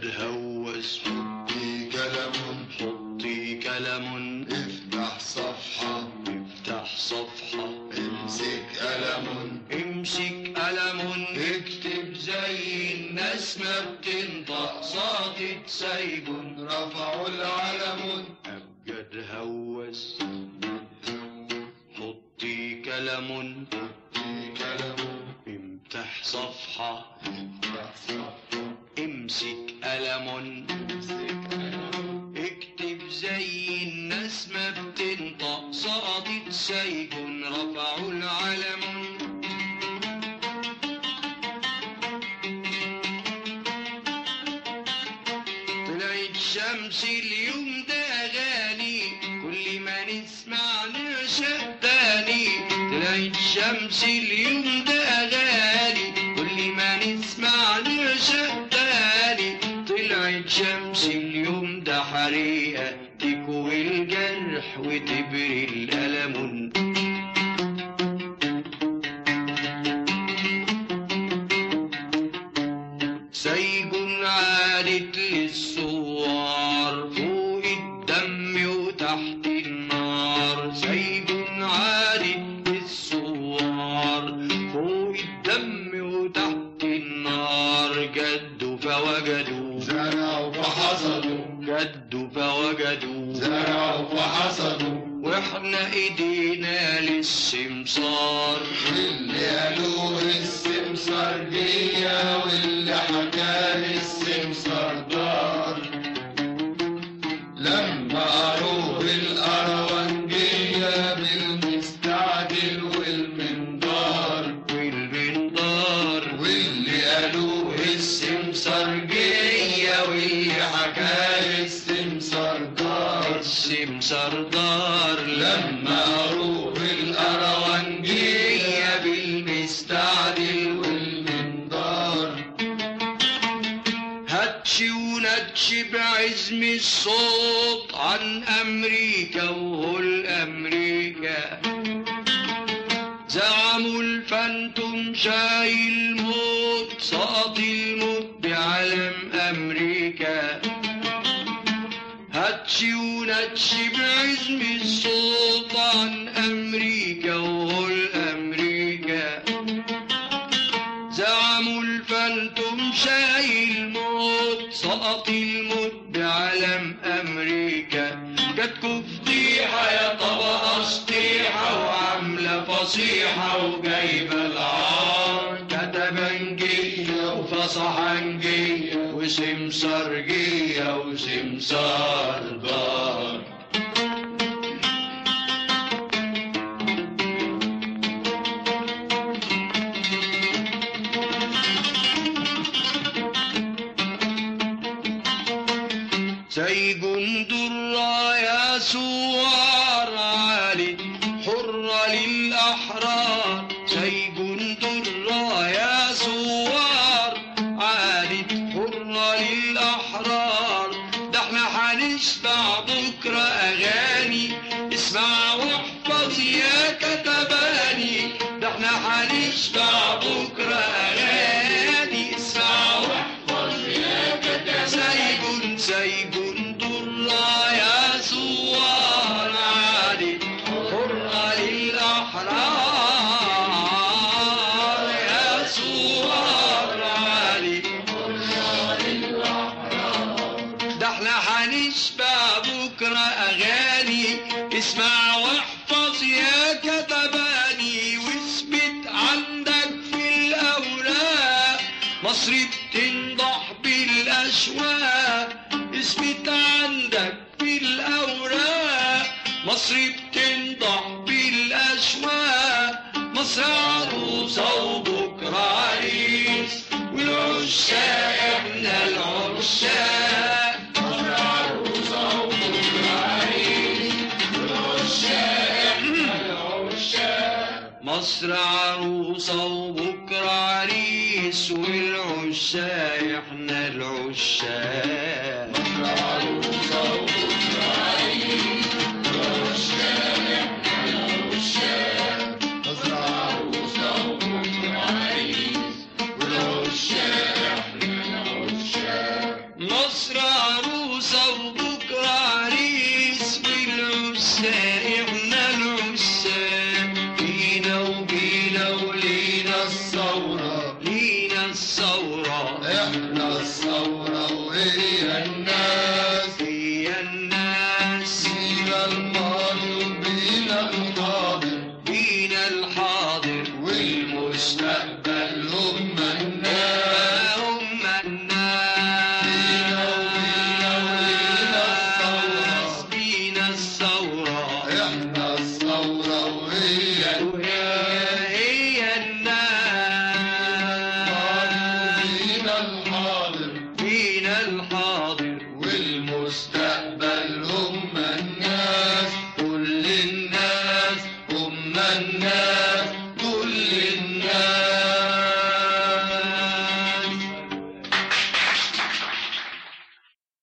هوس حطي قلم حطي قلم افتح صفحة افتح صفحة امسك قلم امسك قلم اكتب زي الناس ما بتنطق صاطة سيجن رفعوا العلم أبجد هوس حطي قلم حطي قلم امتح صفحة افتح صفحة امسك قلم امسك قلم اكتب زي الناس ما بتنطق سقطت سيجن رفعوا العلم طلعت شمس اليوم ده اغاني كل ما نسمع نعشق تاني طلعت شمس اليوم ده اغاني كل ما نسمع نعشق تاني طلعت شمس اليوم ده حريقة تكوي الجرح وتبري الألم سيجن عادت للثوار فوق الدم وتحت النار سيجن عادت للثوار فوق الدم وتحت النار جدوا فوجدوا زرعوا فحصدوا جدوا فوجدوا زرعوا فحصدوا واحنا ايدينا للسمسار واللي قالوه السمسار جية واللي حكاه السمسار دار لما قروه الأروانجية بالمستعجل والمنظار والمنظار واللي قالوه السمسار جية واللي حكاه السمسار دار السمسار دار لما قروه الأروانجية بالمستعجل والمنظار هاتشي وناتشي بعزم الصوت عن أمريكا وهو الأمريكا زعموا الفانتوم شايل موت سقط الموت بعلم أمريكا هاتشي وناتشي بعزم الصوت عن أمريكا وهو الأمريكا زعموا الفانتوم شايل موت سقط الموت بعلم أمريكا جاتكوا فضيحة يا طبقة سطيحة وعاملة فصيحة وجايبة العار كتبنجية وفصحنجية وسمسرجية وسمسار دار سيجن درة يا سوار عالي حرة للأحرار سيجن درة يا سوار عالي حرة للأحرار ده احنا هنسمع بكرة أغاني اسمع واحفظ يا كتباني ده احنا هنسمع بكرة أغاني اسمع واحفظ يا كتباني سيجن سيجن درة يا سوار عالي حرة للأحرار يا سوار عالي ده احنا هنشبع بكرة أغاني اسمع واحفظ يا كتباني واثبت عندك في الأوراق مصر بتنضح بالأشواق اثبت عندك في الأوراق مصر بتنضح بالأشواق مصر عروسة وبكرة عريس والعشاق احنا العشاق مصر عروسة وبكرة عريس والعشاق احنا العشاق مصر عروسة وبكرة عريس والعشاق احنا العشاق مصر عروسة وبكرة عريس والعشاق احنا العشاق مصر واشتاق